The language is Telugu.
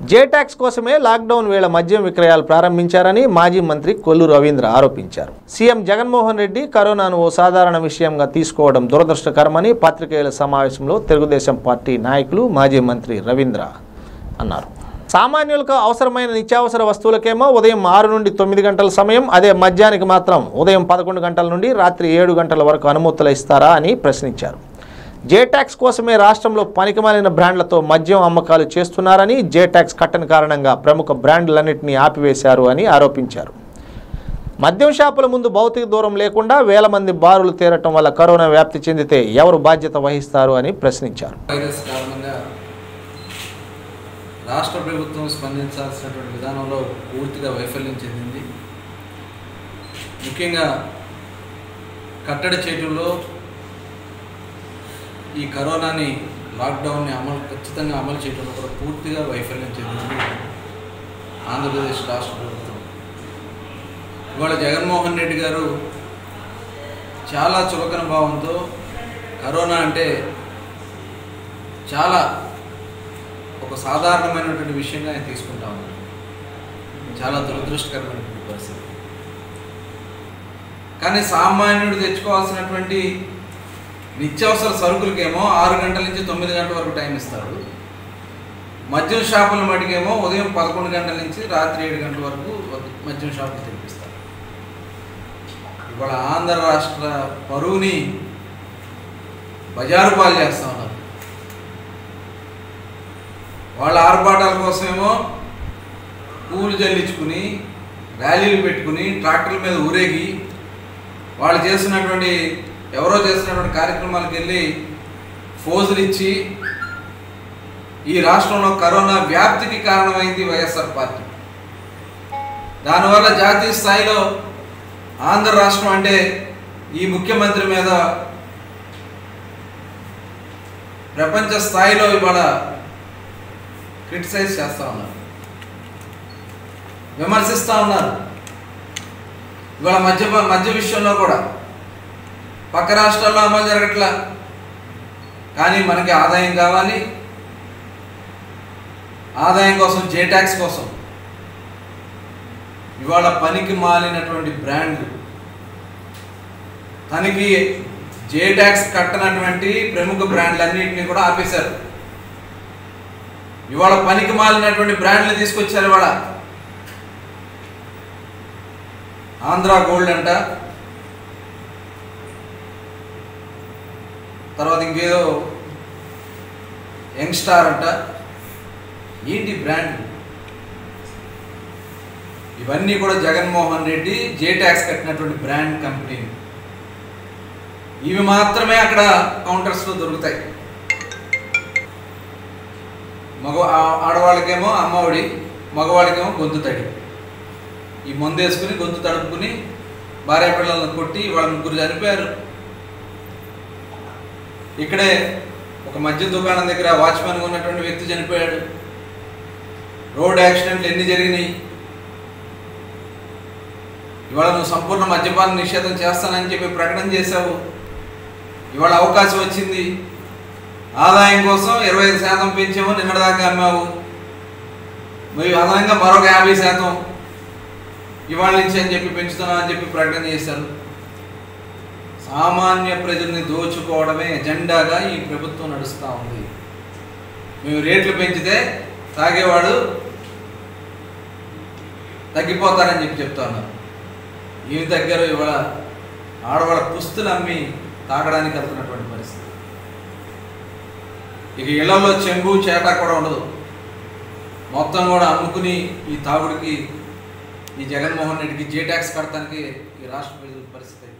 జే ట్యాక్స్ కోసమే లాక్డౌన్ వేళ మద్యం విక్రయాలు ప్రారంభించారని మాజీ మంత్రి కొల్లు రవీంద్ర ఆరోపించారు సీఎం జగన్మోహన్ రెడ్డి కరోనాను ఓ సాధారణ విషయంగా తీసుకోవడం దురదృష్టకరమని పాత్రికేయుల సమావేశంలో తెలుగుదేశం పార్టీ నాయకులు మాజీ మంత్రి రవీంద్ర అన్నారు సామాన్యులకు అవసరమైన నిత్యావసర వస్తువులకేమో ఉదయం ఆరు నుండి తొమ్మిది గంటల సమయం అదే మద్యానికి మాత్రం ఉదయం పదకొండు గంటల నుండి రాత్రి ఏడు గంటల వరకు అనుమతులు ఇస్తారా అని ప్రశ్నించారు జే ట్యాక్స్ కోసమే రాష్ట్రంలో పనికిమాలిన బ్రాండ్లతో మద్యం అమ్మకాలు చేస్తున్నారని జే ట్యాక్స్ కట్టని కారణంగా ప్రముఖ బ్రాండ్లన్నింటినీ ఆపివేశారు అని ఆరోపించారు మద్యం షాపుల ముందు భౌతిక దూరం లేకుండా వేల మంది బారులు తేరటం వల్ల కరోనా వ్యాప్తి చెందితే ఎవరు బాధ్యత వహిస్తారు అని ప్రశ్నించారు వైరస్ కారణంగా రాష్ట్ర ప్రభుత్వం స్పందించాల్సినటువంటి విధానంలో పూర్తిగా వైఫల్యం చెందింది ముఖ్యంగా కట్టడి చేయడంలో ఈ కరోనాని లాక్డౌన్ని అమలు ఖచ్చితంగా అమలు చేయడంలో కూడా పూర్తిగా వైఫల్యం చెందింది ఆంధ్రప్రదేశ్ రాష్ట్ర ప్రభుత్వం ఇవాళ జగన్మోహన్ రెడ్డి గారు చాలా చులకన భావంతో కరోనా అంటే చాలా ఒక సాధారణమైనటువంటి విషయంగా ఆయన తీసుకుంటా ఉన్నాడు చాలా దురదృష్టకరమైనటువంటి పరిస్థితి కానీ సామాన్యుడు తెచ్చుకోవాల్సినటువంటి నిత్యావసర సరుకులకేమో ఆరు గంటల నుంచి తొమ్మిది గంటల వరకు టైం ఇస్తాడు మద్యం షాపుల మటుకేమో ఉదయం పదకొండు గంటల నుంచి రాత్రి ఏడు గంటల వరకు మద్యం షాపులు తెప్పిస్తారు ఇవాళ ఆంధ్ర రాష్ట్ర పరువుని బజారు పాలు చేస్తా ఉన్నారు వాళ్ళ ఆర్భాటాల కోసమేమో పూలు జల్లించుకుని ర్యాలీలు పెట్టుకుని ట్రాక్టర్ల మీద ఊరేగి వాళ్ళు చేస్తున్నటువంటి ఎవరో చేస్తున్నటువంటి కార్యక్రమాలకు వెళ్ళి ఫోజులు ఇచ్చి ఈ రాష్ట్రంలో కరోనా వ్యాప్తికి కారణమైంది వైఎస్ఆర్ పార్టీ దానివల్ల జాతీయ స్థాయిలో ఆంధ్ర రాష్ట్రం అంటే ఈ ముఖ్యమంత్రి మీద ప్రపంచ స్థాయిలో ఇవాళ క్రిటిసైజ్ చేస్తూ ఉన్నారు విమర్శిస్తూ ఉన్నారు ఇవాళ మధ్య మధ్య విషయంలో కూడా పక్క రాష్ట్రాల్లో అమలు జరగట్లా కానీ మనకి ఆదాయం కావాలి ఆదాయం కోసం జే ట్యాక్స్ కోసం ఇవాళ పనికి మాలినటువంటి బ్రాండ్లు తనకి జే ట్యాక్స్ కట్టనటువంటి ప్రముఖ బ్రాండ్లన్నింటినీ కూడా ఆపేశారు ఇవాళ పనికి మాలినటువంటి బ్రాండ్లు తీసుకొచ్చారు ఇవాళ ఆంధ్ర గోల్డ్ అంట తర్వాత ఇంకేదో యంగ్ స్టార్ అంట ఏంటి బ్రాండ్ ఇవన్నీ కూడా జగన్మోహన్ రెడ్డి జే ట్యాక్స్ కట్టినటువంటి బ్రాండ్ కంపెనీ ఇవి మాత్రమే అక్కడ కౌంటర్స్లో దొరుకుతాయి మగ ఆ- ఆడవాళ్ళకేమో అమ్మఒడి మగవాళ్ళకేమో గొంతు తడి ఈ మందు వేసుకుని గొంతు తడుపుకుని భార్య పిల్లలను కొట్టి వాళ్ళ ముగ్గురు చనిపోయారు ఇక్కడే ఒక మద్య దుకాణం దగ్గర వాచ్మెన్ ఉన్నటువంటి వ్యక్తి చనిపోయాడు రోడ్ యాక్సిడెంట్లు ఎన్ని జరిగినాయి ఇవాళ నువ్వు సంపూర్ణ మద్యపాన నిషేధం చేస్తానని చెప్పి ప్రకటన చేశావు ఇవాళ అవకాశం వచ్చింది ఆదాయం కోసం ఇరవై ఐదు శాతం పెంచాము నిన్నటిదాకా అమ్మావు మరి అదనంగా మరొక యాభై శాతం ఇవాళ నుంచి అని చెప్పి పెంచుతున్నాం అని చెప్పి ప్రకటన చేశారు సామాన్య ప్రజల్ని దోచుకోవడమే ఎజెండాగా ఈ ప్రభుత్వం నడుస్తూ ఉంది మేము రేట్లు పెంచితే తాగేవాడు తగ్గిపోతారని చెప్పి చెప్తా ఉన్నారు ఏమి తగ్గారు ఇవాళ ఆడవాళ్ళ పుస్తులు అమ్మి తాగడానికి వెళ్తున్నటువంటి పరిస్థితి ఇక ఇళ్లలో చెంబు చేట కూడా ఉండదు మొత్తం కూడా అమ్ముకుని ఈ తాగుడికి ఈ జగన్మోహన్ రెడ్డికి జే ట్యాక్స్ కడతానికి ఈ రాష్ట్ర ప్రజల పరిస్థితి